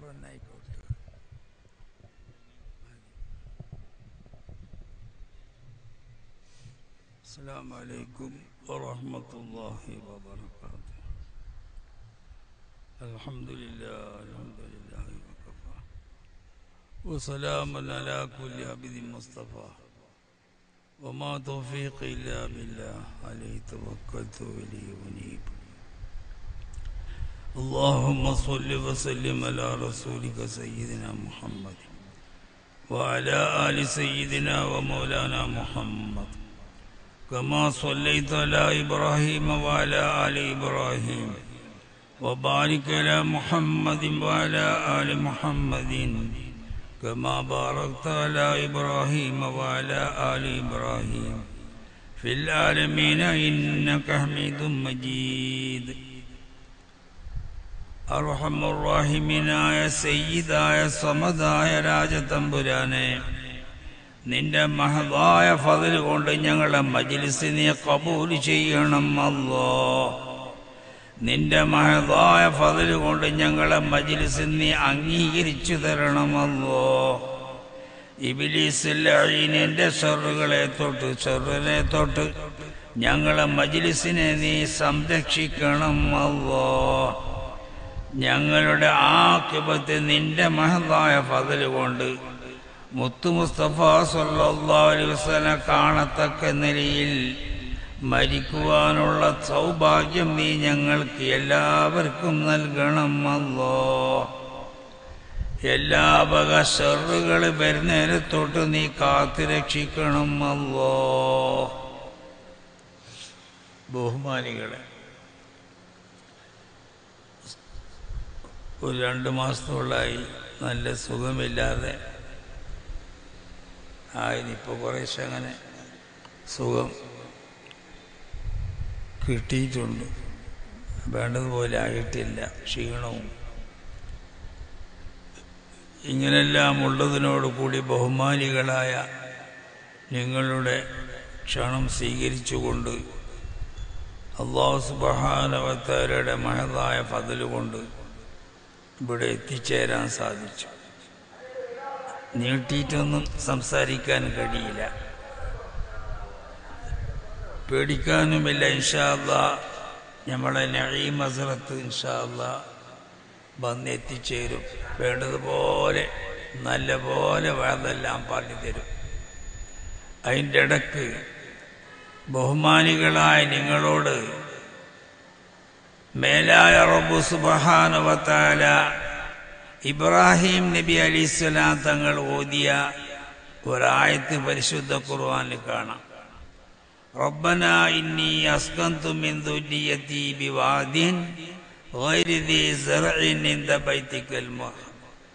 തന്നെ ആയിക്കോട്ടെ السلام عليكم ورحمة الله وبركاته الحمد لله الحمد لله وكفى وسلام على كل عبد مصطفى وما توفيق إلا بالله عليه توكلت وإليه أنيب اللهم صل وسلم على رسولك سيدنا محمد وعلى آل سيدنا ومولانا محمد كما صليت على إبراهيم وعلى آل إبراهيم وبارك على محمد وعلى آل محمد كما باركت على إبراهيم وعلى آل إبراهيم في العالمين إنك حميد مجيد അർഹമുറാഹിമിനായ സയ്യിദായ സമതായ രാജതമ്പുരാനെ നിന്റെ മഹതായ ഫതിൽ കൊണ്ട് ഞങ്ങളെ മജിലിസിനെ കബൂൽ ചെയ്യണം അല്ലോ നിന്റെ മഹതായ ഫതിൽ കൊണ്ട് ഞങ്ങളെ മജിലിസിനെ അംഗീകരിച്ചു തരണമല്ലോ ഇബിലീസിന്റെ ഷെറുകളെ തൊട്ട് ഷെറിനെ തൊട്ട് ഞങ്ങളെ മജിലിസിനെ നീ സംരക്ഷിക്കണം അല്ലോ ഞങ്ങളുടെ ആക്കിപത്ത് നിന്റെ മഹതായ ഫതിൽ കൊണ്ട് മുത്തു മുസ്തഫ സല്ലല്ലാഹു അലൈഹി വസല്ലം കാണത്തക്ക നിലയിൽ മരിക്കുവാനുള്ള സൗഭാഗ്യം നീ ഞങ്ങൾക്ക് എല്ലാവർക്കും നൽകണം അല്ലോ എല്ലാ വക ഷെറുകൾ വരുന്നതിനെ തൊട്ട് നീ കാത്തു രക്ഷിക്കണം അല്ലോ ബഹുമാനികളെ ഒരു രണ്ട് മാസത്തോളായി നല്ല സുഖമില്ലാതെ ആയതിപ്പോൾ കുറേശ്ശെ അങ്ങനെ സുഖം കിട്ടിയിട്ടുണ്ട് വേണ്ടതുപോലെ ആയിട്ടില്ല ക്ഷീണവും ഇങ്ങനെല്ലാം ഉള്ളതിനോട് കൂടി ബഹുമാനികളായ നിങ്ങളുടെ ക്ഷണം സ്വീകരിച്ചുകൊണ്ട് അള്ളാഹു സുബഹാനവത്താരുടെ മഹതായ ഫതിലുകൊണ്ട് ഇവിടെ എത്തിച്ചേരാൻ സാധിച്ചു നീട്ടിയിട്ടൊന്നും സംസാരിക്കാൻ കഴിയില്ല പേടിക്കാനുമില്ല ഇൻഷാല്ല നമ്മളെ നഴീം ഹസറത്ത് ഇൻഷാല്ല വന്ന് എത്തിച്ചേരും വേണ്ടതുപോലെ നല്ല പോലെ വേറെല്ലാം പറഞ്ഞു തരും അതിൻ്റെ ഇടക്ക് ബഹുമാനികളായ നിങ്ങളോട് മേലായ റബ്ബു സുബഹാനുവത്താല ഇബ്രാഹിം നബി അലിസ്ലാം തങ്ങൾ ഓതിയ ഒരായത്ത് പരിശുദ്ധ ഖുർആനിൽ കാണാം റബ്ബന ഇന്നി അസ്കന്തു മിൻ ദുരിയതി ബിവാദിൻ ഗൈരി ദി സറഇൻ ഇൻദ ബൈതിക്കൽ മുഹറം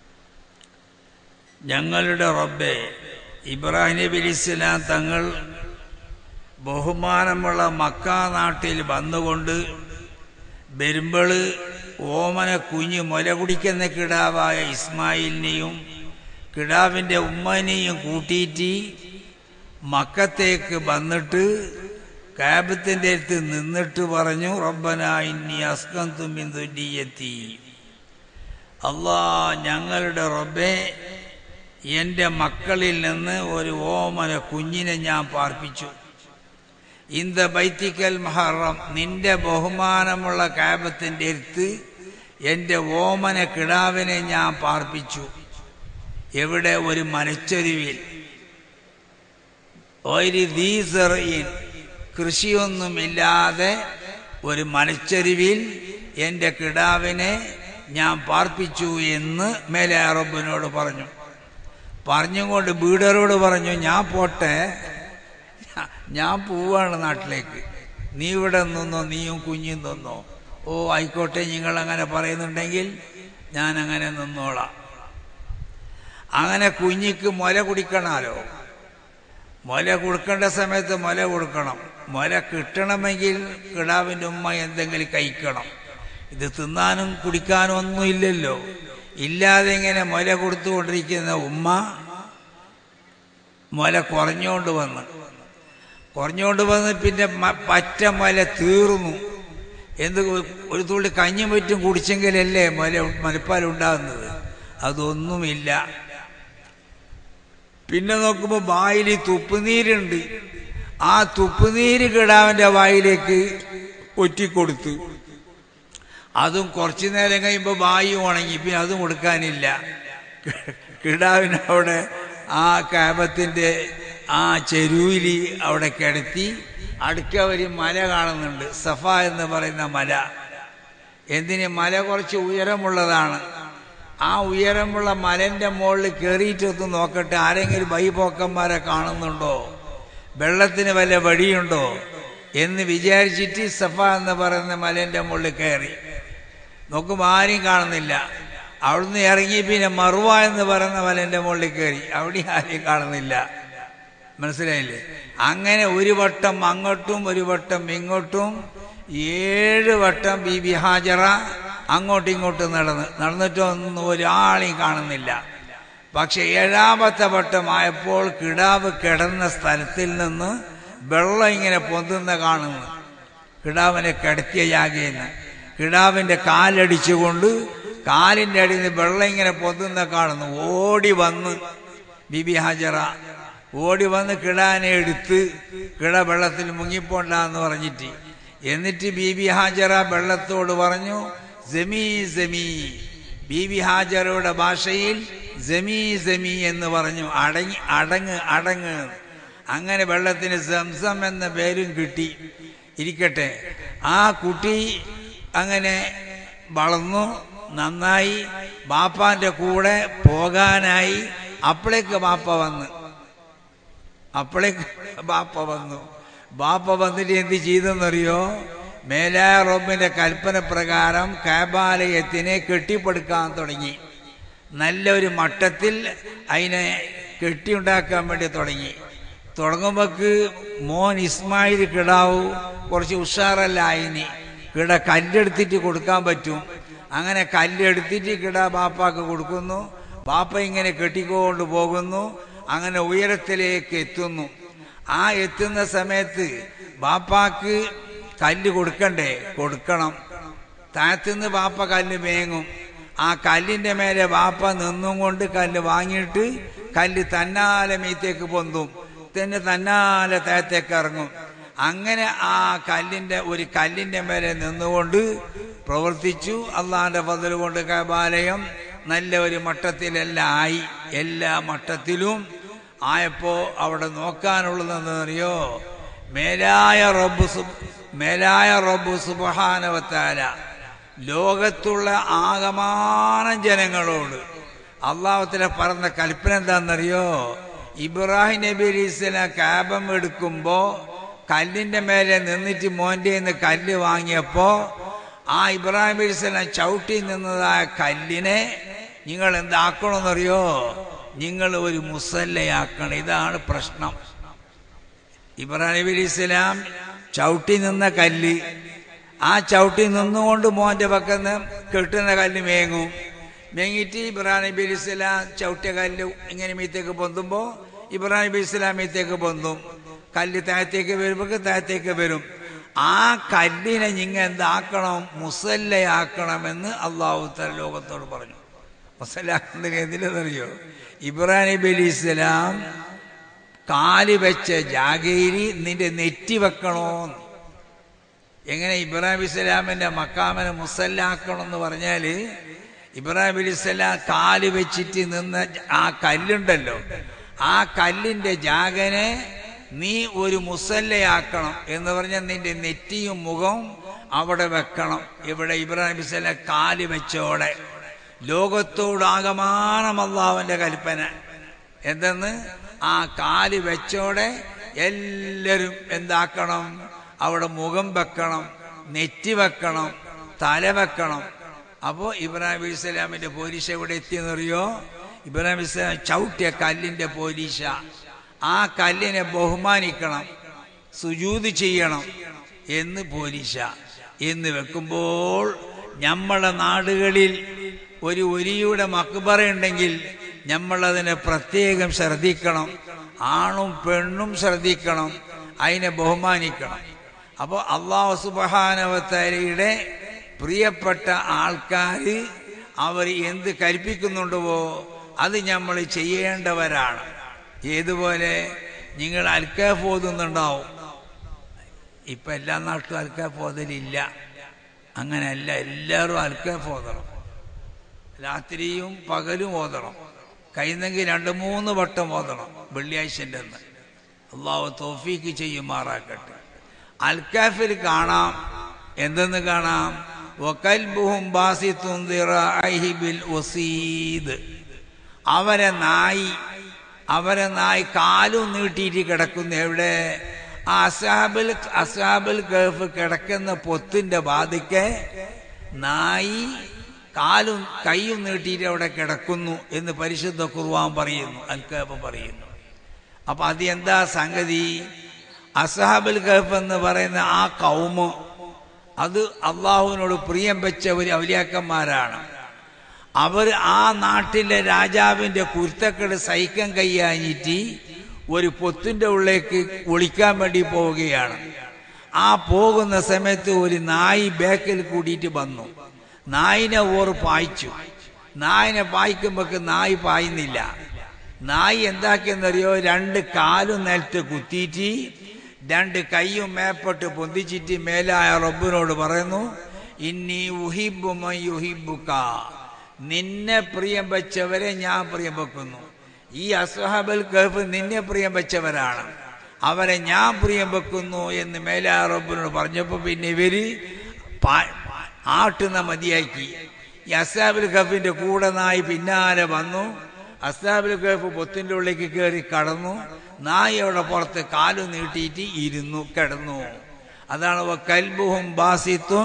ഞങ്ങളുടെ റബ്ബെ ഇബ്രാഹിം നബി അലിസ്ലാം തങ്ങൾ ബഹുമാനമുള്ള മക്ക നാട്ടിൽ വന്നുകൊണ്ട് വരുമ്പോൾ ഓമന കുഞ്ഞ് മുല കുടിക്കുന്ന കിടാവായ ഇസ്മായിലിനെയും കിടാവിൻ്റെ ഉമ്മനെയും കൂട്ടിയിട്ട് മക്കത്തേക്ക് വന്നിട്ട് കാബത്തിൻ്റെ അടുത്ത് നിന്നിട്ട് പറഞ്ഞു റബ്ബന ഇന്നി അസ്കന്തു മിന്തുല്യത്തി അള്ളാ ഞങ്ങളുടെ റബ്ബെ എൻ്റെ മക്കളിൽ നിന്ന് ഒരു ഓമന കുഞ്ഞിനെ ഞാൻ പാർപ്പിച്ചു ഇന്ത ബൈത്തിക്കൽ മഹറം നിന്റെ ബഹുമാനമുള്ള കാബത്തിന്റെ അടുത്ത് എൻ്റെ ഓമന കിടാവിനെ ഞാൻ പാർപ്പിച്ചു എവിടെ ഒരു മനച്ചൊരുവിൽ ഒരു ദീസറിൻ കൃഷിയൊന്നുമില്ലാതെ ഒരു മനച്ചരുവിൽ എൻ്റെ കിടാവിനെ ഞാൻ പാർപ്പിച്ചു എന്ന് മേലെ അറബിനോട് പറഞ്ഞു പറഞ്ഞുകൊണ്ട് ബീഡറോട് പറഞ്ഞു ഞാൻ പോട്ടെ ഞാൻ പോവാണ് നാട്ടിലേക്ക് നീ ഇവിടെ നിന്നോ നീയും കുഞ്ഞും നിന്നോ ഓ ആയിക്കോട്ടെ നിങ്ങൾ അങ്ങനെ പറയുന്നുണ്ടെങ്കിൽ ഞാൻ അങ്ങനെ നിന്നോളാം അങ്ങനെ കുഞ്ഞിക്ക് മുല കുടിക്കണമല്ലോ മുല കൊടുക്കേണ്ട സമയത്ത് മുല കൊടുക്കണം മുല കിട്ടണമെങ്കിൽ കിടാവിൻ്റെ ഉമ്മ എന്തെങ്കിലും കഴിക്കണം ഇത് തിന്നാനും കുടിക്കാനും ഒന്നും ഇല്ലല്ലോ ഇല്ലാതെ ഇങ്ങനെ മുല കൊടുത്തുകൊണ്ടിരിക്കുന്ന ഉമ്മ മുല കുറഞ്ഞുകൊണ്ട് വന്ന് കുറഞ്ഞുകൊണ്ട് വന്ന് പിന്നെ പറ്റ മുല തീർന്നു എന്ത് ഒരു തുള്ളി കഞ്ഞും പറ്റും കുടിച്ചെങ്കിലല്ലേ മുല മുലപ്പാൽ ഉണ്ടാകുന്നത് അതൊന്നുമില്ല പിന്നെ നോക്കുമ്പോൾ വായിൽ തുപ്പുനീരുണ്ട് ആ തുപ്പുനീര് കിടാവിന്റെ വായിലേക്ക് ഒറ്റിക്കൊടുത്തു അതും കുറച്ചു നേരം കഴിയുമ്പോൾ വായു ഉണങ്ങി പിന്നെ അതും കൊടുക്കാനില്ല കിടാവിനെ അവിടെ ആ കാപത്തിന്റെ ആ ചെരുവിൽ അവിടെ കിടത്തി അടുക്ക ഒരു മല കാണുന്നുണ്ട് സഫ എന്ന് പറയുന്ന മല എന്തിന് മല കുറച്ച് ഉയരമുള്ളതാണ് ആ ഉയരമുള്ള മലന്റെ മുകളിൽ കയറിയിട്ടൊന്ന് നോക്കട്ടെ ആരെങ്കിലും ബൈപോക്കന്മാരെ കാണുന്നുണ്ടോ വെള്ളത്തിന് വല്ല വഴിയുണ്ടോ എന്ന് വിചാരിച്ചിട്ട് സഫ എന്ന് പറയുന്ന മലന്റെ മുകളിൽ കയറി നോക്കുമ്പോൾ ആരും കാണുന്നില്ല അവിടുന്ന് ഇറങ്ങി പിന്നെ മറുവ എന്ന് പറയുന്ന മലന്റെ മുകളിൽ കയറി അവിടെ ആരെയും കാണുന്നില്ല മനസ്സിലായില്ലേ അങ്ങനെ ഒരു വട്ടം അങ്ങോട്ടും ഒരു വട്ടം ഇങ്ങോട്ടും ഏഴ് വട്ടം ബി ബി ഹാജറ അങ്ങോട്ടും ഇങ്ങോട്ടും നടന്ന് നടന്നിട്ടൊന്നും ഒരാളെയും കാണുന്നില്ല പക്ഷെ ഏഴാമത്തെ വട്ടമായപ്പോൾ കിടാവ് കിടന്ന സ്ഥലത്തിൽ നിന്ന് വെള്ളം ഇങ്ങനെ പൊന്തുന്ന കാണുന്നു കിടാവിനെ കിടത്തിയ ജാഗയെന്ന് കിടാവിന്റെ കാലടിച്ചുകൊണ്ട് കാലിന്റെ അടിയിൽ നിന്ന് വെള്ളം ഇങ്ങനെ പൊന്തുന്ന കാണുന്നു ഓടി വന്ന് ബിബി ഹാജറ ഓടി വന്ന് കിടാനെ എടുത്ത് കിട വെള്ളത്തിൽ മുങ്ങിപ്പോണ്ടെന്ന് പറഞ്ഞിട്ട് എന്നിട്ട് ബീബി ഹാജറ വെള്ളത്തോട് പറഞ്ഞു ജമീ ജമീ ബീബി ഹാജറയുടെ ഭാഷയിൽ ജമീ ജമീ എന്ന് പറഞ്ഞു അടങ്ങി അടങ്ങ് അടങ്ങ് അങ്ങനെ വെള്ളത്തിന് സംസം എന്ന പേരും കിട്ടി ഇരിക്കട്ടെ ആ കുട്ടി അങ്ങനെ വളർന്നു നന്നായി ബാപ്പാന്റെ കൂടെ പോകാനായി അപ്പോഴേക്ക് ബാപ്പ വന്ന് അപ്പോഴേക്ക് ബാപ്പ വന്നു ബാപ്പ വന്നിട്ട് എന്ത് ചെയ്തെന്നറിയോ മേലായ റബ്ബിന്റെ കൽപ്പന പ്രകാരം കാബാലയത്തിനെ കെട്ടിപ്പടുക്കാൻ തുടങ്ങി നല്ലൊരു മട്ടത്തിൽ അതിനെ കെട്ടിയുണ്ടാക്കാൻ വേണ്ടി തുടങ്ങി തുടങ്ങുമ്പോക്ക് മോൻ ഇസ്മായിൽ കിടാവു കുറച്ച് ഉഷാറല്ല അതിന് കിട കല്ലെടുത്തിട്ട് കൊടുക്കാൻ പറ്റും അങ്ങനെ കല്ലെടുത്തിട്ട് കിട ബാപ്പാക്ക് കൊടുക്കുന്നു ബാപ്പ ഇങ്ങനെ കെട്ടിക്കൊണ്ട് പോകുന്നു അങ്ങനെ ഉയരത്തിലേക്ക് എത്തുന്നു ആ എത്തുന്ന സമയത്ത് ബാപ്പാക്ക് കല്ല് കൊടുക്കണ്ടേ കൊടുക്കണം താഴത്തുനിന്ന് ബാപ്പ കല്ല് മേങ്ങും ആ കല്ലിന്റെ മേലെ ബാപ്പ നിന്നും കൊണ്ട് കല്ല് വാങ്ങിയിട്ട് കല്ല് തന്നാലെ മീത്തേക്ക് പൊന്തും തന്നെ തന്നാലെ താഴത്തേക്ക് ഇറങ്ങും അങ്ങനെ ആ കല്ലിന്റെ ഒരു കല്ലിന്റെ മേലെ നിന്നുകൊണ്ട് പ്രവർത്തിച്ചു അള്ളാന്റെ പതിൽ കൊണ്ട് കബാലയം നല്ല ഒരു മട്ടത്തിലെല്ലാം ആയി എല്ലാ മട്ടത്തിലും ആയപ്പോ അവിടെ നോക്കാനുള്ളതെന്നറിയോ മേലായ റബ്ബ് സു- മേലായ റബ്ബ് സുബഹാനവത്താല ലോകത്തുള്ള ആകമാനം ജനങ്ങളോട് അള്ളാഹത്തിലെ പറഞ്ഞ കൽപ്പന എന്താണെന്നറിയോ ഇബ്രാഹിം നബി അലി ഇസ്ലാം കാബം എടുക്കുമ്പോ കല്ലിന്റെ മേലെ നിന്നിട്ട് മോന്റെ നിന്ന് കല്ല് വാങ്ങിയപ്പോ ആ ഇബ്രാഹിം നബി ഇസ്ലാം ചവിട്ടി നിന്നതായ കല്ലിനെ നിങ്ങൾ എന്താക്കണമെന്നറിയോ നിങ്ങൾ ഒരു മുസല്ലയാക്കണം ഇതാണ് പ്രശ്നം ഇബ്രാഹിം നബി അലി ഇസ്ലാം ചവിട്ടി നിന്ന കല്ല് ആ ചവിട്ടി നിന്നുകൊണ്ട് മോന്റെ പക്കന്ന് കെട്ടുന്ന കല്ല് മേങ്ങും മേങ്ങിയിട്ട് ഇബ്രാഹിം നബി അലി ഇസ്ലാം ചവിട്ടിയ കല്ല് ഇങ്ങനെ മീത്തേക്ക് പൊന്തുമ്പോൾ ഇബ്രാഹിം നബി ഇസ്ലാം മീത്തേക്ക് പൊന്തും കല്ല് താഴത്തേക്ക് വരുമ്പോൾ താഴത്തേക്ക് വരും ആ കല്ലിനെ നിങ്ങ എന്താക്കണം മുസല്ലയാക്കണമെന്ന് അള്ളാഹു തല ലോകത്തോട് പറഞ്ഞു മുസല്ലാക്കുന്നത് എന്തിനെന്നറിയോ ഇബ്രാഹിം നബി അലി ഇസ്ലാം കാല് വെച്ച ജാഗയിൽ നിന്റെ നെറ്റി വെക്കണോന്ന് എങ്ങനെ ഇബ്രാഹിം ഇസ്ലാമിന്റെ മക്കാമനെ മുസല്ലാക്കണം എന്ന് പറഞ്ഞാല് ഇബ്രാഹിം അലി ഇസ്ലാം കാല് വെച്ചിട്ട് നിന്ന ആ കല്ലുണ്ടല്ലോ ആ കല്ലിന്റെ ജാഗനെ നീ ഒരു മുസല്ലയാക്കണം എന്ന് പറഞ്ഞാൽ നിന്റെ നെറ്റിയും മുഖവും അവിടെ വെക്കണം ഇവിടെ ഇബ്രാഹിം ഇസ്ലാം കാല് വെച്ചോടെ ലോകത്തോടാകമാനം അള്ളാഹുവിന്റെ കൽപ്പന എന്തെന്ന് ആ കാല് വെച്ചോടെ എല്ലാവരും എന്താക്കണം അവിടെ മുഖം വെക്കണം നെറ്റി വെക്കണം തല വെക്കണം അപ്പോൾ ഇബ്രാഹിം അലൈഹി സ്വലാമിന്റെ പോലീശ എവിടെ എത്തിയെന്നറിയോ ഇബ്രാഹിം അലൈഹി സ്വലാം ചവിട്ടിയ കല്ലിന്റെ പോലീശ ആ കല്ലിനെ ബഹുമാനിക്കണം സുജൂത് ചെയ്യണം എന്ന് പോലീശ എന്ന് വെക്കുമ്പോൾ നമ്മളെ നാടുകളിൽ ഒരു ഒലിയുടെ മക്ബറയുണ്ടെങ്കിൽ നമ്മളതിനെ പ്രത്യേകം ശ്രദ്ധിക്കണം ആണും പെണ്ണും ശ്രദ്ധിക്കണം അതിനെ ബഹുമാനിക്കണം അപ്പോൾ അള്ളാഹു സുബഹാനവത്തലയുടെ പ്രിയപ്പെട്ട ആൾക്കാർ അവർ എന്ത് കൽപ്പിക്കുന്നുണ്ടോ അത് നമ്മൾ ചെയ്യേണ്ടവരാണ് ഏതുപോലെ നിങ്ങൾ അൽക്കാഫ് ഓതുന്നുണ്ടാവും ഇപ്പൊ എല്ലാ നാട്ടിലും അൽക്കാഫ് ഓതലില്ല അങ്ങനെയല്ല എല്ലാവരും അൽക്കാഫ് ഓതണം രാത്രിയും പകലും ഓതണം കഴിയുന്നെങ്കിൽ രണ്ട് മൂന്ന് വട്ടം ഓതണം വെള്ളിയാഴ്ചൻ്റെ അന്ന് അള്ളാഹു തോഫീക്ക് ചെയ്യുമാറാക്കട്ടെ അൽക്കാഫിൽ കാണാം എന്തെന്ന് കാണാം വക്കൽബുഹും ബാസിത്തും ദിറാഇഹി ബിൽ വസീദ് അവരെ നായി അവരെ നായി കാലും നീട്ടിയിട്ട് കിടക്കുന്നു എവിടെ ആ അസാബിൽ അസാബിൽ ഗൾഫ് കിടക്കുന്ന പൊത്തിന്റെ ബാധിക്ക് നായി കാലും കൈയും നീട്ടിയിട്ട് അവിടെ കിടക്കുന്നു എന്ന് പരിശുദ്ധ കുർവാൻ പറയുന്നു അൽക്കാബ് പറയുന്നു അപ്പൊ അത് എന്താ സംഗതി അസഹാബുൽ ഗൾഫ് എന്ന് പറയുന്ന ആ കൗമ് അത് അള്ളാഹുവിനോട് പ്രിയം വെച്ച ഒരു ഔലിയാക്കന്മാരാണ് അവർ ആ നാട്ടിലെ രാജാവിന്റെ കുരുത്തക്കേട് സഹിക്കാൻ കയ്യാഞ്ഞിട്ട് ഒരു പൊത്തിന്റെ ഉള്ളിലേക്ക് ഒളിക്കാൻ വേണ്ടി പോവുകയാണ് ആ പോകുന്ന സമയത്ത് ഒരു നായി ബാക്കിൽ കൂടിയിട്ട് വന്നു നായിനെ ഓർ പായിച്ചു നായിനെ പായിക്കുമ്പോക്ക് നായി പായുന്നില്ല നായി എന്താക്കിയെന്നറിയോ രണ്ട് കാലും നിലത്ത് കുത്തിയിട്ട് രണ്ട് കൈയും മേപ്പെട്ട് പൊന്തിച്ചിട്ട് മേലായ റബ്ബിനോട് പറയുന്നു ഇനി ഉഹിബുമ യുഹിബുക്ക നിന്നെ പ്രിയം വെച്ചവരെ ഞാൻ പ്രിയം വെക്കുന്നു ഈ അസ്ഹാബൽ ഗൾഫ് നിന്നെ പ്രിയം വെച്ചവരാണ് അവരെ ഞാൻ പ്രിയം വെക്കുന്നു എന്ന് മേലായ റബ്ബിനോട് പറഞ്ഞപ്പോൾ പിന്നെ ഇവര് ആട്ടുന്ന മതിയാക്കി ഈ അസാബുൽ ഗഫിന്റെ കൂടെ നായി പിന്നാലെ വന്നു അസാബുൽ ഗഫ് പൊത്തിന്റെ ഉള്ളിലേക്ക് കയറി കടന്നു നായി അവിടെ പുറത്ത് കാലു നീട്ടിയിട്ട് ഇരുന്നു കിടന്നു അതാണ് കൽബുഹും ബാസിത്തുൻ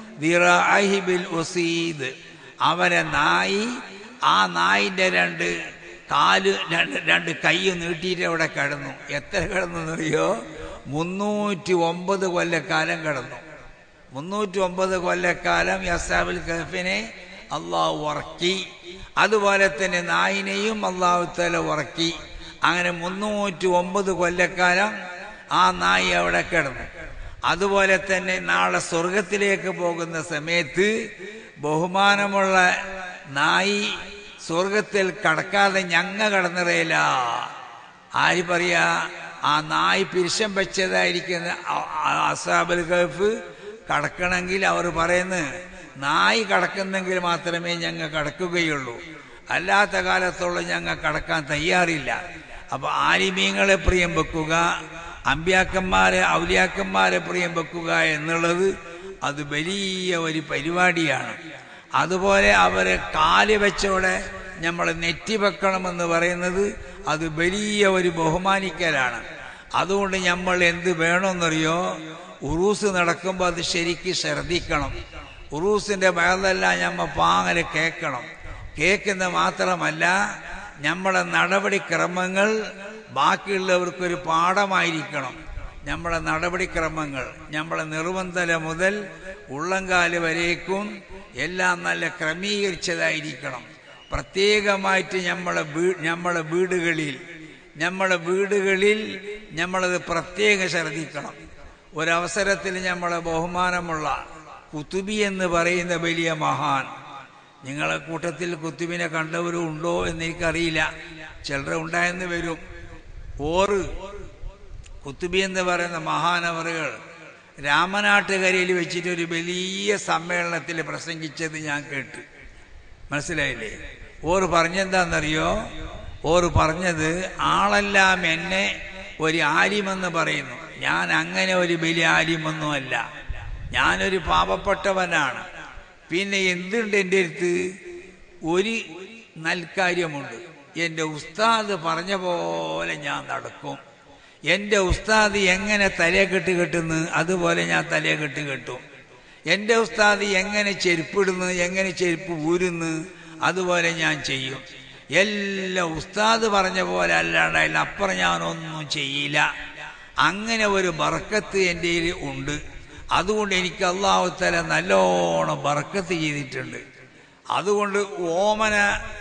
ബിൽ ഉസീദ് അവരെ നായി ആ നായിന്റെ രണ്ട് കാല് രണ്ട് രണ്ട് കൈ നീട്ടിയിട്ട് അവിടെ കിടന്നു എത്ര കിടന്നറിയോ മുന്നൂറ്റി ഒമ്പത് കൊല്ലക്കാലം കിടന്നു മുന്നൂറ്റി ഒമ്പത് കൊല്ലക്കാലം യസാബുൽ കഹഫിനെ അള്ളാഹു ഉറക്കി അതുപോലെ തന്നെ നായിനെയും അള്ളാഹു തല ഉറക്കി അങ്ങനെ മുന്നൂറ്റി ഒമ്പത് കൊല്ലക്കാലം ആ നായി അവിടെ കിടന്നു അതുപോലെ തന്നെ നാളെ സ്വർഗത്തിലേക്ക് പോകുന്ന സമയത്ത് ബഹുമാനമുള്ള നായി സ്വർഗത്തിൽ കടക്കാതെ ഞങ്ങ കടന്നിറയില്ല ആര് പറയാ ആ നായി പിരിശം വെച്ചതായിരിക്കുന്ന അസാബുൽ ഗൾഫ് കടക്കണമെങ്കിൽ അവർ പറയുന്നു നായി കടക്കുന്നെങ്കിൽ മാത്രമേ ഞങ്ങൾ കടക്കുകയുള്ളൂ അല്ലാത്ത കാലത്തോളം ഞങ്ങൾ കടക്കാൻ തയ്യാറില്ല അപ്പൊ ആലിമീങ്ങളെ പ്രിയം വെക്കുക അമ്പ്യാക്കന്മാരെ ഔലിയാക്കന്മാരെ പ്രിയം വെക്കുക എന്നുള്ളത് അത് വലിയ ഒരു പരിപാടിയാണ് അതുപോലെ അവരെ കാല് വെച്ചോടെ നമ്മൾ നെറ്റി വെക്കണമെന്ന് പറയുന്നത് അത് വലിയ ഒരു ബഹുമാനിക്കലാണ് അതുകൊണ്ട് നമ്മൾ എന്ത് വേണമെന്നറിയോ ഉറൂസ് നടക്കുമ്പോൾ അത് ശരിക്ക് ശ്രദ്ധിക്കണം ഉറൂസിന്റെ ഭയതെല്ലാം നമ്മ പാങ്ങല് കേൾക്കണം കേൾക്കുന്ന മാത്രമല്ല നമ്മളെ നടപടിക്രമങ്ങൾ ബാക്കിയുള്ളവർക്കൊരു പാഠമായിരിക്കണം നമ്മളെ നടപടിക്രമങ്ങൾ നമ്മളെ നിർബന്ധല മുതൽ ഉള്ളങ്കാല് വരേക്കും എല്ലാം നല്ല ക്രമീകരിച്ചതായിരിക്കണം പ്രത്യേകമായിട്ട് നമ്മളെ വീ നമ്മളെ വീടുകളിൽ നമ്മളെ വീടുകളിൽ നമ്മളത് പ്രത്യേകം ശ്രദ്ധിക്കണം ഒരവസരത്തിൽ നമ്മളെ ബഹുമാനമുള്ള കുത്തുബി എന്ന് പറയുന്ന വലിയ മഹാൻ നിങ്ങളെ കൂട്ടത്തിൽ കുത്തുബിനെ കണ്ടവരും ഉണ്ടോ എന്ന് എനിക്കറിയില്ല ചിലർ ഉണ്ടായെന്ന് വരും ഓറ് കുത്തുബി എന്ന് പറയുന്ന മഹാനവറുകൾ രാമനാട്ടുകരയിൽ വെച്ചിട്ട് ഒരു വലിയ സമ്മേളനത്തിൽ പ്രസംഗിച്ചത് ഞാൻ കേട്ടു മനസ്സിലായില്ലേ ഓർ പറഞ്ഞെന്താണെന്നറിയോ ഓർ പറഞ്ഞത് ആളെല്ലാം എന്നെ ഒരു ആലിമെന്ന് പറയുന്നു ഞാൻ അങ്ങനെ ഒരു വലിയ ആലിമൊന്നുമല്ല ഞാനൊരു പാപപ്പെട്ടവനാണ് പിന്നെ എന്തുണ്ട് എൻ്റെ അടുത്ത് ഒരു നൽകാര്യമുണ്ട് എൻ്റെ ഉസ്താദ് പറഞ്ഞ പോലെ ഞാൻ നടക്കും എൻ്റെ ഉസ്താദ് എങ്ങനെ തലയെ കെട്ട് കെട്ടുന്നു അതുപോലെ ഞാൻ തലയെ കെട്ട് കെട്ടും എൻ്റെ ഉസ്താദ് എങ്ങനെ ചെരുപ്പിടുന്നു എങ്ങനെ ചെരുപ്പ് ഊരുന്നു അതുപോലെ ഞാൻ ചെയ്യും എല്ലാം ഉസ്താദ് പറഞ്ഞ പോലെ അല്ലാണ്ട് അതിലപ്പുറം ഞാനൊന്നും ചെയ്യില്ല അങ്ങനെ ഒരു ബർക്കത്ത് എൻ്റെ ഉണ്ട് അതുകൊണ്ട് എനിക്ക് അള്ളാഹുത്തല നല്ലോണം ബർക്കത്ത് ചെയ്തിട്ടുണ്ട് അതുകൊണ്ട് ഓമന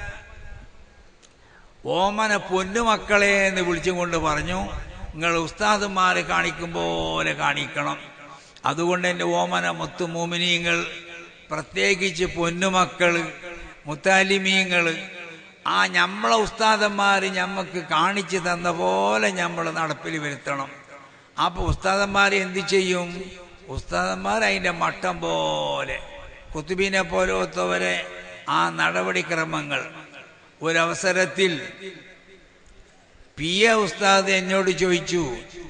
ഓമന പൊന്നുമക്കളെ എന്ന് വിളിച്ചും കൊണ്ട് പറഞ്ഞു നിങ്ങൾ ഉസ്താദുമാരെ കാണിക്കും പോലെ കാണിക്കണം അതുകൊണ്ട് എൻ്റെ ഓമന മുത്തുമോമിനിയങ്ങൾ പ്രത്യേകിച്ച് പൊന്നുമക്കൾ മുത്താലിമീങ്ങൾ ആ ഞമ്മളെ ഉസ്താദന്മാർ ഞമ്മക്ക് കാണിച്ചു തന്ന പോലെ നമ്മൾ നടപ്പിൽ വരുത്തണം അപ്പൊ ഉസ്താദന്മാർ എന്ത് ചെയ്യും ഉസ്താദന്മാർ അതിന്റെ മട്ടം പോലെ കുത്തുബീനെ പോലത്തവരെ ആ നടപടിക്രമങ്ങൾ ഒരവസരത്തിൽ പി എ ഉസ്താദ് എന്നോട് ചോദിച്ചു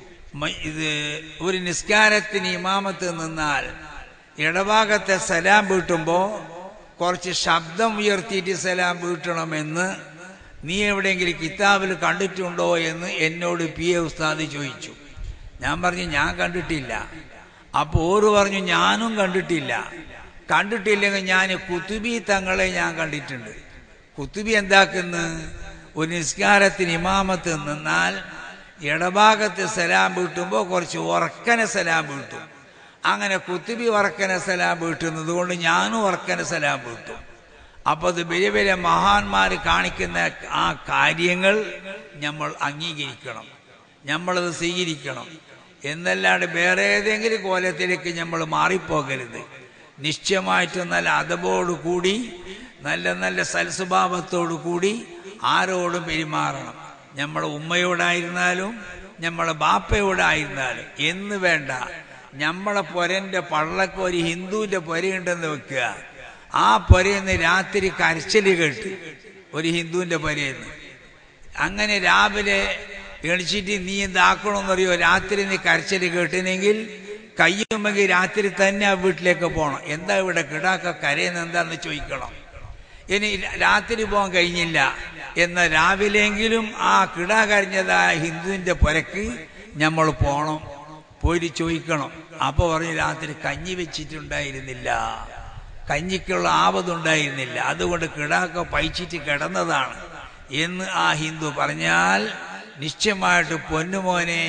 മ- ഇത് ഒരു നിസ്കാരത്തിന് ഇമാമത്ത് നിന്നാൽ ഇടഭാഗത്തെ സലാം വീട്ടുമ്പോ കുറച്ച് ശബ്ദം ഉയർത്തിയിട്ട് സലാം വീട്ടണമെന്ന് നീ എവിടെയെങ്കിലും കിതാബിൽ കണ്ടിട്ടുണ്ടോ എന്ന് എന്നോട് പി എ ഉസ്താദ് ചോദിച്ചു ഞാൻ പറഞ്ഞു ഞാൻ കണ്ടിട്ടില്ല അപ്പൊ ഓര് പറഞ്ഞു ഞാനും കണ്ടിട്ടില്ല കണ്ടിട്ടില്ലെങ്കിൽ ഞാൻ കുത്തുബി തങ്ങളെ ഞാൻ കണ്ടിട്ടുണ്ട് കുത്തുബി എന്താക്കുന്നു ഒരു നിസ്കാരത്തിന് ഇമാമത്ത് നിന്നാൽ ഇടഭാഗത്ത് സലാം വീട്ടുമ്പോൾ കുറച്ച് ഉറക്കനെ സലാം വീട്ടും അങ്ങനെ കുത്തുബി ഉറക്കനെ സലാം വീട്ടുന്നത് കൊണ്ട് ഞാനും ഉറക്കനെ സലാം വീട്ടും അപ്പൊ അത് വലിയ വലിയ മഹാന്മാർ കാണിക്കുന്ന ആ കാര്യങ്ങൾ നമ്മൾ അംഗീകരിക്കണം നമ്മളത് സ്വീകരിക്കണം എന്നല്ലാണ്ട് വേറെ ഏതെങ്കിലും കോലത്തിലേക്ക് നമ്മൾ മാറിപ്പോകരുത് നിശ്ചയമായിട്ടും നല്ല അതബോടു കൂടി നല്ല നല്ല സൽസ്വഭാവത്തോടു കൂടി ആരോടും പെരുമാറണം നമ്മളെ ഉമ്മയോടായിരുന്നാലും നമ്മളെ ബാപ്പയോടായിരുന്നാലും എന്ന് വേണ്ട നമ്മളെ പൊരന്റെ പള്ളക്ക് ഒരു ഹിന്ദുവിന്റെ പൊരയുണ്ടെന്ന് വെക്കുക ആ പൊരയെന്ന് രാത്രി കരച്ചില് കേട്ട് ഒരു ഹിന്ദുവിന്റെ പൊരയെന്ന് അങ്ങനെ രാവിലെ എണിച്ചിട്ട് നീ എന്താക്കണമെന്നറിയോ രാത്രി നീ കരച്ചിൽ കേട്ടിനെങ്കിൽ കയ്യുമെങ്കിൽ രാത്രി തന്നെ ആ വീട്ടിലേക്ക് പോകണം എന്താ ഇവിടെ കിടാക്ക കരയുന്ന എന്താന്ന് ചോദിക്കണം ഇനി രാത്രി പോകാൻ കഴിഞ്ഞില്ല എന്ന രാവിലെങ്കിലും ആ കിട കരഞ്ഞതായ ഹിന്ദുവിന്റെ പുരക്ക് നമ്മൾ പോണം പോയിട്ട് ചോദിക്കണം അപ്പൊ പറഞ്ഞു രാത്രി കഞ്ഞി വെച്ചിട്ടുണ്ടായിരുന്നില്ല കഞ്ഞിക്കുള്ള ആപതുണ്ടായിരുന്നില്ല അതുകൊണ്ട് കിടാക്ക പൈച്ചിട്ട് കിടന്നതാണ് എന്ന് ആ ഹിന്ദു പറഞ്ഞാൽ നിശ്ചയമായിട്ട് പൊന്നുമോനെ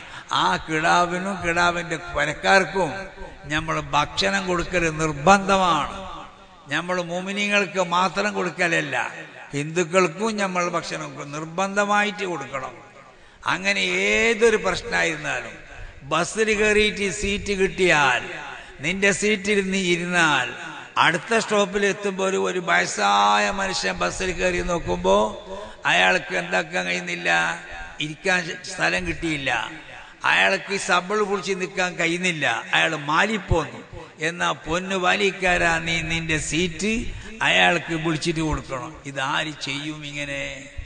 ആ കിടാവിനും കിടാവിന്റെ പരക്കാർക്കും നമ്മൾ ഭക്ഷണം കൊടുക്കൽ നിർബന്ധമാണ് നമ്മൾ മോമിനിങ്ങൾക്ക് മാത്രം കൊടുക്കലല്ല ഹിന്ദുക്കൾക്കും നമ്മൾ ഭക്ഷണം കൊടുക്കും. നിർബന്ധമായിട്ട് കൊടുക്കണം അങ്ങനെ ഏതൊരു പ്രശ്നമായിരുന്നാലും ബസ്സിൽ കയറിയിട്ട് സീറ്റ് കിട്ടിയാൽ നിന്റെ സീറ്റിൽ നീ ഇരുന്നാൽ അടുത്ത സ്റ്റോപ്പിൽ എത്തുമ്പോൾ ഒരു ഒരു വയസ്സായ മനുഷ്യൻ ബസ്സിൽ കയറി നോക്കുമ്പോൾ അയാൾക്ക് എന്താക്കാൻ കഴിയുന്നില്ല ഇരിക്കാൻ സ്ഥലം കിട്ടിയില്ല അയാൾക്ക് സബിൾ പിടിച്ച് നിൽക്കാൻ കഴിയുന്നില്ല അയാൾ മാലിപ്പോന്നു എന്നാ പൊന്നു വാലിക്കാരാ നീ നിന്റെ സീറ്റ് അയാൾക്ക് വിളിച്ചിട്ട് കൊടുക്കണം ഇത് ആര് ചെയ്യും ഇങ്ങനെ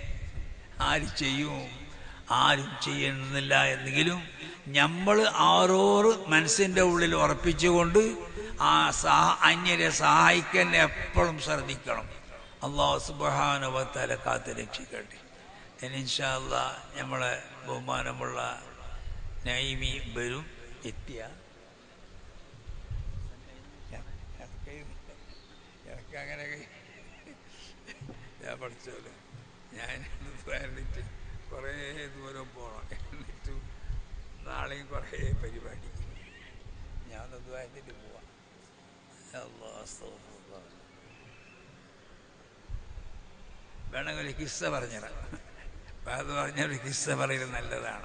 ആര് ചെയ്യും ആരും ചെയ്യുന്നില്ല എന്നെങ്കിലും നമ്മൾ ആരോറ് മനസ്സിന്റെ ഉള്ളിൽ ഉറപ്പിച്ചുകൊണ്ട് ആ സഹ അന്യരെ സഹായിക്കാൻ എപ്പോഴും ശ്രദ്ധിക്കണം അള്ളാഹു സുബാനുവത്തല കാത്ത് രക്ഷിക്കട്ടെ ഇൻഷാല്ല നമ്മളെ ബഹുമാനമുള്ള നൈമി വരും എത്തിയ എനിക്ക് അങ്ങനെ ഞാൻ പഠിച്ചോല്ലോ ഞാൻ വേണ്ടിട്ട് കുറേ ദൂരം പോകണം എന്നിട്ട് നാളെയും കുറേ പരിപാടി ഞാൻ ദ്വാരത്തിട്ട് പോവാം അല്ലാഹ് അസ്തഗ്ഫിറുല്ലാഹ്. വേണമെങ്കിൽ ഒരു കിസ്സ പറഞ്ഞുതരാം അത് പറഞ്ഞ ഒരു കിസ്സ പറയൽ നല്ലതാണ്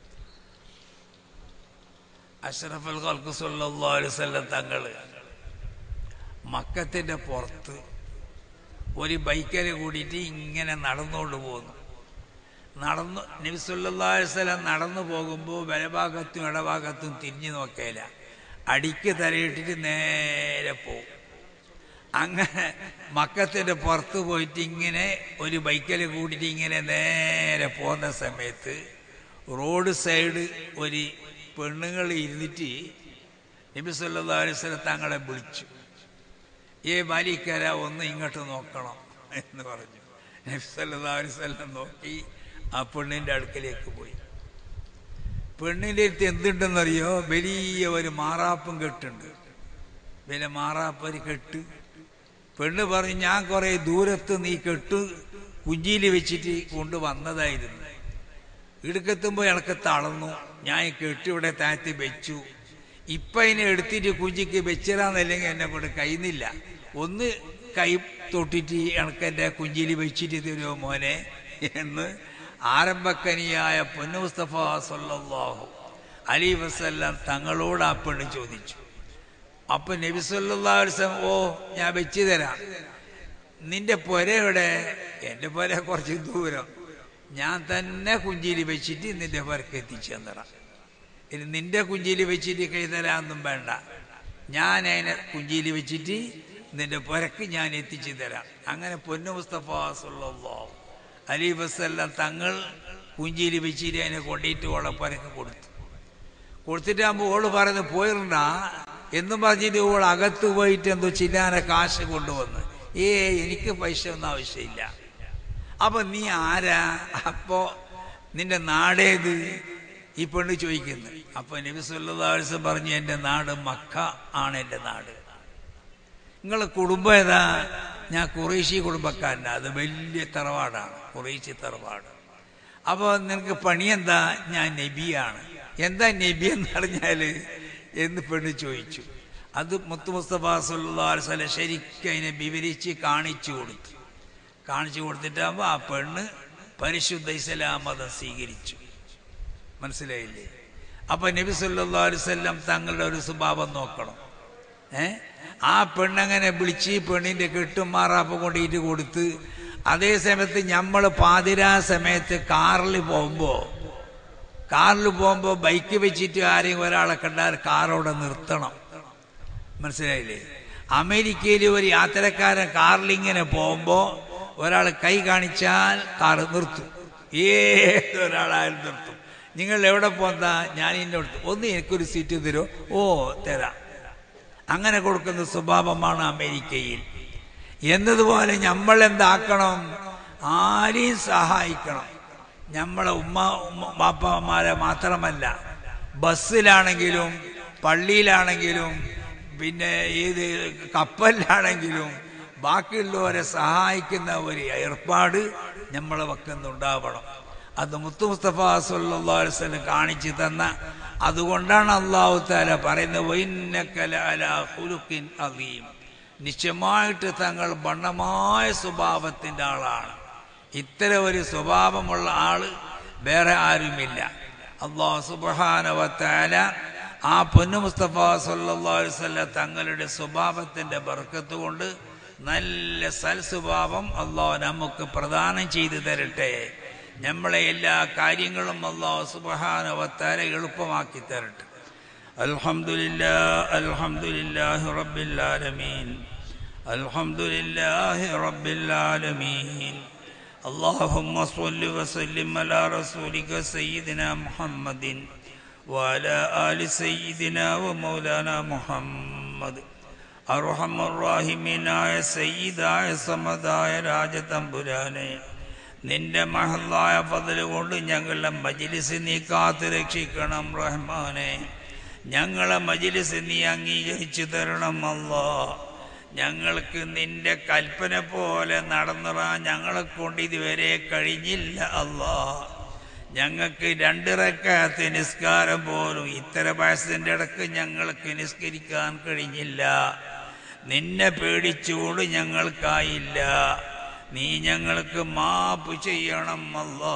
അഷ്റഫുൽ ഖൽഖ് സല്ലല്ലാഹു അലൈഹി വസല്ലം തങ്ങള് മക്കത്തിന്റെ പുറത്ത് ഒരു ബൈക്കിൽ കൂടിയിട്ട് ഇങ്ങനെ നടന്നുകൊണ്ട് പോകുന്നു നടന്നു നബി സല്ലല്ലാഹു അലൈഹി വസല്ലം നടന്നു പോകുമ്പോൾ വലഭാഗത്തും ഇടഭാഗത്തും തിരിഞ്ഞു നോക്കേല അടിക്ക് തലയിട്ടിട്ട് നേരെ പോകും അങ്ങനെ മക്കത്തിന്റെ പുറത്ത് പോയിട്ട് ഇങ്ങനെ ഒരു ബൈക്കിൽ കൂടിയിട്ട് ഇങ്ങനെ നേരെ പോകുന്ന സമയത്ത് റോഡ് സൈഡ് ഒരു പെണ്ണുങ്ങൾ ഇരുന്നിട്ട് നബി സല്ലല്ലാഹു അലൈഹി വസല്ലം തങ്ങളെ വിളിച്ചു ഏ ബാലിക്കര ഒന്ന് ഇങ്ങോട്ട് നോക്കണം എന്ന് പറഞ്ഞു നബി സല്ലല്ലാഹു അലൈഹി വസല്ലം നോക്കി ആ പെണ്ണിന്റെ അടുക്കലേക്ക് പോയി പെണ്ണിന്റെ അടുത്ത് എന്തുണ്ടെന്നറിയോ വലിയ ഒരു മാറാപ്പും കെട്ടുണ്ട് വലിയ മാറാപ്പ് ഒരു കെട്ട് പെണ്ണ് പറഞ്ഞു ഞാൻ കുറെ ദൂരത്ത് നീ കെട്ട് കുഞ്ചിയിൽ വെച്ചിട്ട് കൊണ്ടുവന്നതായിരുന്നു ഇടുക്കെത്തുമ്പോൾ ഇളക്ക് തളർന്നു ഞാൻ ഈ കെട്ട് ഇവിടെ താഴ്ത്തി വെച്ചു ഇപ്പൊ ഇതിനെ എടുത്തിട്ട് കുഞ്ചിക്ക് വെച്ചിരാന്നല്ലെങ്കിൽ എന്നെ കൊണ്ട് കഴിയുന്നില്ല ഒന്ന് കൈ തൊട്ടിട്ട് ഇണക്ക് എന്റെ കുഞ്ചിയിൽ വെച്ചിട്ട് തരുമോ മോനെ എന്ന് ആരംഭക്കനിയായ പൊന്നു മുസ്തഫ സല്ലല്ലാഹു അലി വസല്ലം തങ്ങളോട് ആ പെണ്ണ് ചോദിച്ചു അപ്പൊ നബി സല്ലല്ലാഹു അലൈഹി വസല്ലം ഓ ഞാൻ വെച്ചു തരാം നിന്റെ പുരയുടെ എൻ്റെ പുര കുറച്ച് ദൂരം ഞാൻ തന്നെ കുഞ്ചിയിൽ വെച്ചിട്ട് നിന്റെ പുരക്ക് എത്തിച്ചു തന്നടാം ഇനി നിന്റെ കുഞ്ചിയിൽ വെച്ചിട്ട് കൈ തരാമെന്നും വേണ്ട ഞാൻ അതിനെ കുഞ്ചിയിൽ വെച്ചിട്ട് നിന്റെ പുരക്ക് ഞാൻ എത്തിച്ചു തരാം അങ്ങനെ പൊന്നു മുസ്തഫ സല്ലല്ലാഹു അലി വസ്ല്ലാം തങ്ങൾ കുഞ്ചിയിൽ വെച്ചിട്ട് അതിനെ കൊണ്ടിട്ട് ഓളെ പുരക്ക് കൊടുത്തു കൊടുത്തിട്ടാകുമ്പോൾ ഓള് പറയുന്നത് പോയിരുന്ന എന്നും പറഞ്ഞിട്ട് ഓൾ അകത്ത് പോയിട്ട് എന്തോ ചില്ലാന കാശ് കൊണ്ടുവന്ന് ഏ എനിക്ക് പൈസ ഒന്നും ആവശ്യമില്ല അപ്പൊ നീ ആരാ അപ്പോ നിന്റെ നാടേത് ഈ പെണ്ണ് ചോദിക്കുന്നു അപ്പൊ നബി സല്ലാസ് പറഞ്ഞു എന്റെ നാട് മക്ക ആണ് എന്റെ നാട് നിങ്ങളെ കുടുംബം ഏതാ ഞാൻ കുറേശി കുടുംബക്കാരനാ അത് വലിയ തറവാടാണ് കുറേശി തറവാട് അപ്പൊ നിനക്ക് പണിയെന്താ ഞാൻ നബിയാണ് എന്താ നബി എന്ന് പറഞ്ഞാല് എന്ന് പെണ്ണ് ചോദിച്ചു അത് മുത്തു മുസ്തഫ സുല്ലാസ്വല ശരിക്കും അതിനെ വിവരിച്ച് കാണിച്ചു കൊടുത്തു കാണിച്ചു കൊടുത്തിട്ടാകുമ്പോൾ ആ പെണ്ണ് പരിശുദ്ധ ഇസ്ലാം മതം സ്വീകരിച്ചു മനസ്സിലായില്ലേ അപ്പൊ നബി സല്ലാ അലുസല്ലാം തങ്ങളുടെ ഒരു സ്വഭാവം നോക്കണം ഏ ആ പെണ്ണങ്ങനെ വിളിച്ച് പെണ്ണിന്റെ കെട്ടും മാറാപ്പ് കൊണ്ടിട്ട് കൊടുത്ത് അതേ സമയത്ത് നമ്മൾ പാതിരാ സമയത്ത് കാറിൽ പോകുമ്പോ കാറിൽ പോകുമ്പോ ബൈക്ക് വെച്ചിട്ട് ആരെയും ഒരാളെ കണ്ടാൽ കാറോടെ നിർത്തണം മനസ്സിലായില്ലേ അമേരിക്കയിൽ ഒരു യാത്രക്കാരൻ കാറിൽ ഇങ്ങനെ പോകുമ്പോ ഒരാൾ കൈ കാണിച്ചാൽ കാർ നിർത്തും ഏതൊരാളായാലും നിർത്തും നിങ്ങൾ എവിടെ പോന്നാ ഞാൻ ഇന്നെ അടുത്ത് ഒന്ന് എനിക്കൊരു സീറ്റ് തരുമോ ഓ തരാം അങ്ങനെ കൊടുക്കുന്ന സ്വഭാവമാണ് അമേരിക്കയിൽ എന്നതുപോലെ നമ്മൾ എന്താക്കണം ആരെയും സഹായിക്കണം നമ്മളെ ഉമ്മ ഉമ്മ ബാപ്പമാരെ മാത്രമല്ല ബസ്സിലാണെങ്കിലും പള്ളിയിലാണെങ്കിലും പിന്നെ ഏത് കപ്പലിലാണെങ്കിലും ബാക്കിയുള്ളവരെ സഹായിക്കുന്ന ഒരു ഏർപ്പാട് നമ്മളെ വക്കുന്നുണ്ടാവണം അത് മുത്തു മുസ്തഫ സല്ലാസ്വലം കാണിച്ചു തന്ന അതുകൊണ്ടാണ് അള്ളാഹു താല പറയുന്നത് അലീം നിശ്ചയമായിട്ട് തങ്ങൾ ബണ്ണമായ സ്വഭാവത്തിന്റെ ആളാണ് ഇത്തരം ഒരു സ്വഭാവമുള്ള ആള് വേറെ ആരുമില്ല അള്ളാഹു സുബാനവത്താല ആ പൊന്നു മുസ്തഫ സല്ലാസ്വല്ല തങ്ങളുടെ സ്വഭാവത്തിന്റെ ബർക്കത്ത് കൊണ്ട് നല്ല സൽസ്വഭാവം അള്ളാഹു നമുക്ക് പ്രദാനം ചെയ്തു തരട്ടെ നമ്മളെ എല്ലാ കാര്യങ്ങളും അള്ളാഹു സുബാനവത്താല എളുപ്പമാക്കി തരട്ടെ അൽഹംദുലില്ലാ അൽഹംദുലില്ലാഹി റബ്ബിൽ ആലമീൻ അൽഹംദുലില്ലാഹി റബ്ബിൽ ആലമീൻ اللهم صل وسلم على رسولك سيدنا محمد وعلى آل سيدنا ومولانا محمد അർഹമുറാഹിമീനായ സയ്യിദായ സമതായ രാജതമ്പുരാനെ നിന്റെ മഹല്ലായ പതില് കൊണ്ട് ഞങ്ങളുടെ മജിലിസ് നീ കാത്തു രക്ഷിക്കണം റഹ്മാനെ ഞങ്ങളെ മജിലിസ് നീ അംഗീകരിച്ചു തരണം അല്ലാ ഞങ്ങൾക്ക് നിന്റെ കൽപ്പന പോലെ നടന്നിറാൻ ഞങ്ങളെ കൊണ്ട് ഇതുവരെ കഴിഞ്ഞില്ല അല്ലാ ഞങ്ങൾക്ക് രണ്ടിറക്കാത്ത നിസ്കാരം പോലും ഇത്തര വയസ്സിന്റെ ഇടക്ക് ഞങ്ങൾക്ക് നിസ്കരിക്കാൻ കഴിഞ്ഞില്ല നിന്നെ പേടിച്ചുകൊണ്ട് ഞങ്ങൾക്കായില്ല നീ ഞങ്ങൾക്ക് മാപ്പ് ചെയ്യണം അല്ലാ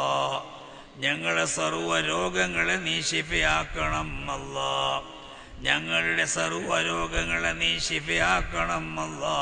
ഞങ്ങളെ സർവ്വ രോഗങ്ങളെ നീ ശിഫയാക്കണം അല്ലാ ഞങ്ങളുടെ സർവ്വ രോഗങ്ങളെ നീ ശിഫയാക്കണം അല്ലാ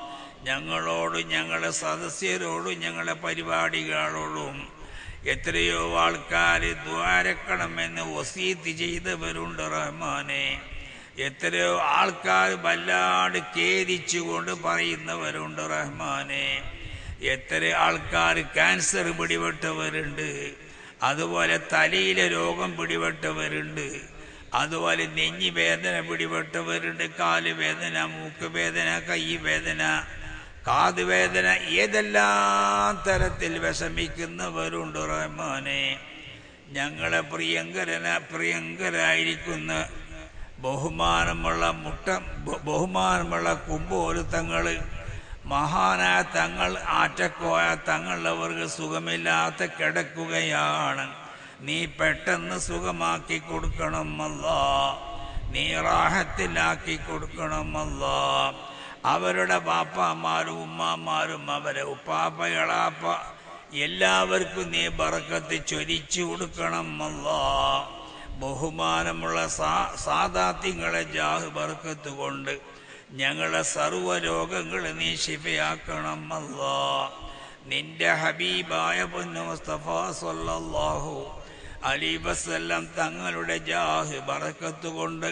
ഞങ്ങളോട് ഞങ്ങളുടെ സദസ്യരോടും ഞങ്ങളുടെ പരിപാടികളോടും എത്രയോ ആൾക്കാർ ദ്വാരക്കണമെന്ന് വസീത്ത് ചെയ്തവരുണ്ട് റഹ്മാനെ എത്രയോ ആൾക്കാർ വല്ലാണ്ട് ഖേദിച്ചുകൊണ്ട് പറയുന്നവരുണ്ട് റഹ്മാനെ എത്ര ആൾക്കാർ ക്യാൻസർ പിടിപെട്ടവരുണ്ട് അതുപോലെ തലയിലെ രോഗം പിടിപെട്ടവരുണ്ട് അതുപോലെ നെഞ്ഞി വേദന പിടിപെട്ടവരുണ്ട് കാല് വേദന മൂക്ക് വേദന കൈ വേദന കാത് വേദന ഏതെല്ലാം തരത്തിൽ വിഷമിക്കുന്നവരുണ്ട് റഹ്മാനെ ഞങ്ങളെ പ്രിയങ്കരന പ്രിയങ്കരായിരിക്കുന്ന ബഹുമാനമുള്ള മുട്ട ബഹുമാനമുള്ള കുമ്പോല് തങ്ങള് മഹാനായ തങ്ങൾ ആറ്റക്കോയ തങ്ങളവർക്ക് സുഖമില്ലാത്ത കിടക്കുകയാണ് നീ പെട്ടെന്ന് സുഖമാക്കി കൊടുക്കണം അല്ലാ നീ റാഹത്തിലാക്കി കൊടുക്കണം അല്ലാ അവരുടെ പാപ്പമാരും ഉമ്മമാരും അവരെ ഉപ്പാപ്പകളാപ്പ എല്ലാവർക്കും നീ ബറക്കത്ത് ചൊരിച്ചു കൊടുക്കണം അല്ലാ ബഹുമാനമുള്ള സാ സാദാത്യങ്ങളെ ജാഹ് ബർക്കത്ത് കൊണ്ട് ഞങ്ങളെ സർവ്വ രോഗങ്ങൾ നീ ശിഫയാക്കണം അല്ലാ നിന്റെ ഹബീബായ പൊന്നു മുസ്തഫ സല്ലല്ലാഹു അലി വസല്ലം തങ്ങളുടെ ജാഹ് ബറക്കത്ത് കൊണ്ട്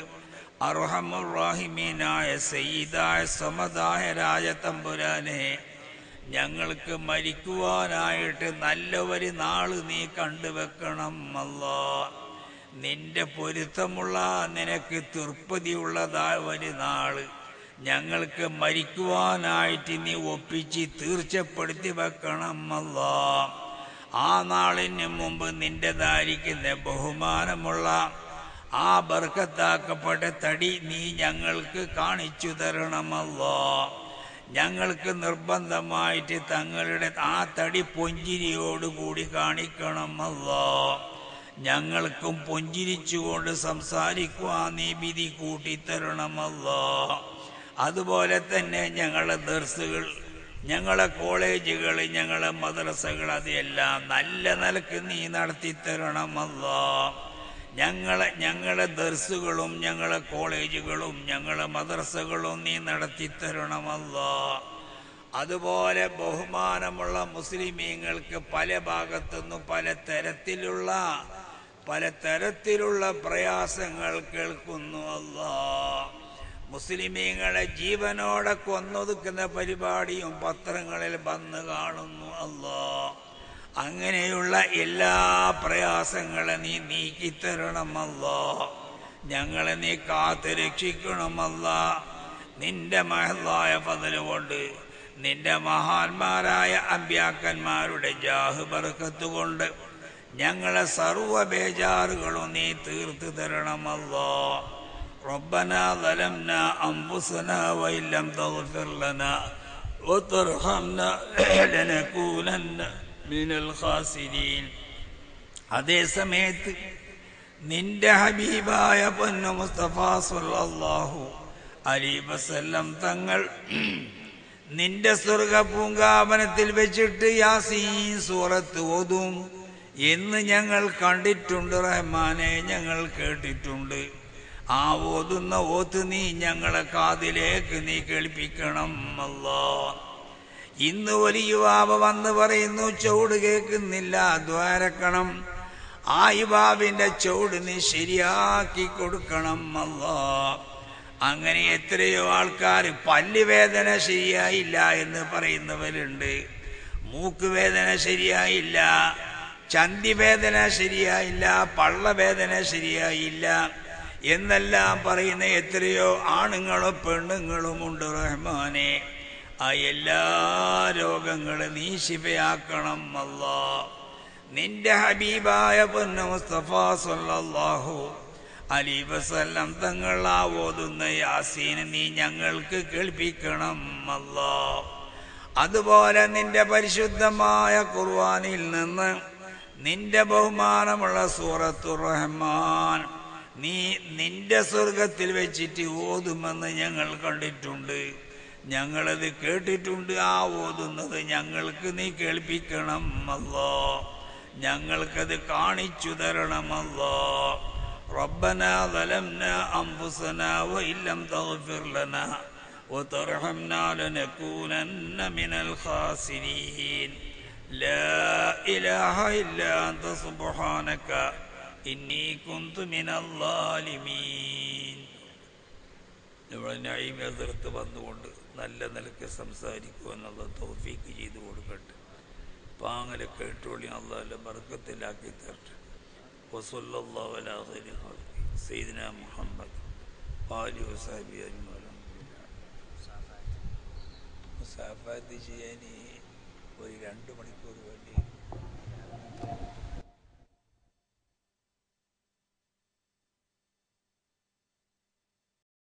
അർഹമുറാഹിമീനായ സയ്യിദായ സമതായ രാജതമ്പുരാനെ ഞങ്ങൾക്ക് മരിക്കുവാനായിട്ട് നല്ല ഒരു നാള് നീ കണ്ടുവെക്കണം അല്ലാ നിന്റെ പൊരുത്തമുള്ള നിനക്ക് തൃപ്തിയുള്ളതായ ഒരു നാള് ഞങ്ങൾക്ക് മരിക്കുവാനായിട്ട് നീ ഒപ്പിച്ച് തീർച്ചപ്പെടുത്തി വെക്കണം അല്ലാ ആ നാളിന് മുമ്പ് നിന്റേതായിരിക്കുന്ന ബഹുമാനമുള്ള ആ ബർക്കത്താക്കപ്പെട്ട തടി നീ ഞങ്ങൾക്ക് കാണിച്ചു തരണമല്ലോ ഞങ്ങൾക്ക് നിർബന്ധമായിട്ട് തങ്ങളുടെ ആ തടി പൊഞ്ചിരിയോടുകൂടി കാണിക്കണമല്ലോ ഞങ്ങൾക്കും പുഞ്ചിരിച്ചുകൊണ്ട് സംസാരിക്കുവാൻ നീ വിധി കൂട്ടിത്തരണമല്ലോ അതുപോലെ തന്നെ ഞങ്ങളെ ദർസുകൾ ഞങ്ങളെ കോളേജുകൾ ഞങ്ങളെ മദ്രസകൾ അതെല്ലാം നല്ല നിലക്ക് നീ നടത്തിത്തരണമല്ലോ ഞങ്ങളെ ഞങ്ങളെ ദർസുകളും ഞങ്ങളെ കോളേജുകളും ഞങ്ങളെ മദ്രസകളും നീ നടത്തിത്തരണമല്ലോ അതുപോലെ ബഹുമാനമുള്ള മുസ്ലിമീങ്ങൾക്ക് പല ഭാഗത്തുനിന്നും പല തരത്തിലുള്ള പല തരത്തിലുള്ള പ്രയാസങ്ങൾ കേൾക്കുന്നു അല്ലാ മുസ്ലിമീങ്ങളെ ജീവനോടെ കൊന്നൊതുക്കുന്ന പരിപാടിയും പത്രങ്ങളിൽ വന്ന് കാണുന്നു അല്ലാ അങ്ങനെയുള്ള എല്ലാ പ്രയാസങ്ങളെ നീ നീക്കിത്തരണമല്ലോ ഞങ്ങളെ നീ കാത്ത് രക്ഷിക്കണമല്ല നിന്റെ മഹലായ പതിലുകൊണ്ട് നിന്റെ മഹാന്മാരായ അമ്പ്യാക്കന്മാരുടെ ജാഹ് ബർക്കത്ത് കൊണ്ട് ഞങ്ങളെ സർവ ബേജാറുകളും നീ തീർത്തു തരണമല്ലോ ربنا ظلمنا أنفسنا وإن لم تغفر لنا وترحمنا لنكونن من الخاسرين അതേ സമയത്ത് നിന്റെ ഹബീബായ പൊന്നു മുസ്തഫ സല്ലല്ലാഹു അലൈഹി വസല്ലം തങ്ങൾ നിന്റെ സ്വർഗ പൂങ്കാവനത്തിൽ വെച്ചിട്ട് യാസീൻ സൂറത്ത് ഓതും എന്ന് ഞങ്ങൾ കണ്ടിട്ടുണ്ട് റഹ്മാനെ ഞങ്ങൾ കേട്ടിട്ടുണ്ട് ആ ഓതുന്ന ഓത്ത് നീ ഞങ്ങളെ കാതിലേക്ക് നീ കേൾപ്പിക്കണം അല്ലാ ഇന്ന് ഒരു യുവാവ് വന്ന് പറയുന്നു ചൂട് കേൾക്കുന്നില്ല ദ്വാരക്കണം ആ യുവാവിന്റെ ചൂട് നീ ശരിയാക്കി കൊടുക്കണം അല്ലാ അങ്ങനെ എത്രയോ ആൾക്കാർ പല്ലുവേദന ശരിയായില്ല എന്ന് പറയുന്നവരുണ്ട് മൂക്കുവേദന ശരിയായില്ല ചന്തിവേദന ശരിയായില്ല പള്ളവേദന ശരിയായില്ല എന്നെല്ലാം പറയുന്ന എത്രയോ ആണുങ്ങളും പെണ്ണുങ്ങളും ഉണ്ട് റഹ്മാനെ ആ എല്ലാ രോഗങ്ങളും നീ ശിവയാക്കണം അല്ലാ നിന്റെ ഹബീബായ പൊന്ന മുസ്തഫ സല്ലല്ലാഹു അലി വസല്ലം തങ്ങൾ ആ ഓതുന്ന യാസീൻ നീ ഞങ്ങൾക്ക് കേൾപ്പിക്കണം അല്ലാ അതുപോലെ നിന്റെ പരിശുദ്ധമായ ഖുർആനിൽ നിന്ന് നിന്റെ ബഹുമാനമുള്ള സൂറത്തു റഹ്മാൻ നീ നിന്റെ സ്വർഗത്തിൽ വെച്ചിട്ട് ഓതുമെന്ന് ഞങ്ങൾ കണ്ടിട്ടുണ്ട് ഞങ്ങളത് കേട്ടിട്ടുണ്ട് ആ ഓതുന്നത് ഞങ്ങൾക്ക് നീ കേൾപ്പിക്കണം അല്ലോ ഞങ്ങൾക്കത് കാണിച്ചു തരണമല്ലോ ربنا ظلمنا أنفسنا وإن لم تغفر لنا وترحمنا لنكونن من الخاسرين لا إله إلا أنت سبحانك إني كنت من الظالمين ഇവിടെ നഴീം എതിർത്ത് വന്നുകൊണ്ട് നല്ല നിലക്ക് സംസാരിക്കുക എന്നുള്ള തോഫീക്ക് ചെയ്തു കൊടുക്കട്ടെ പാങ്ങലെ കേട്ടോളി അള്ളാഹ് ബർക്കത്തിലാക്കി തരട്ടെ وصلى الله على خير خلقه سيدنا محمد وآله وصحبه أجمعين മുസാഫാത്ത് ചെയ്യാൻ ഒരു രണ്ട് മണിക്കൂർ വേണ്ടി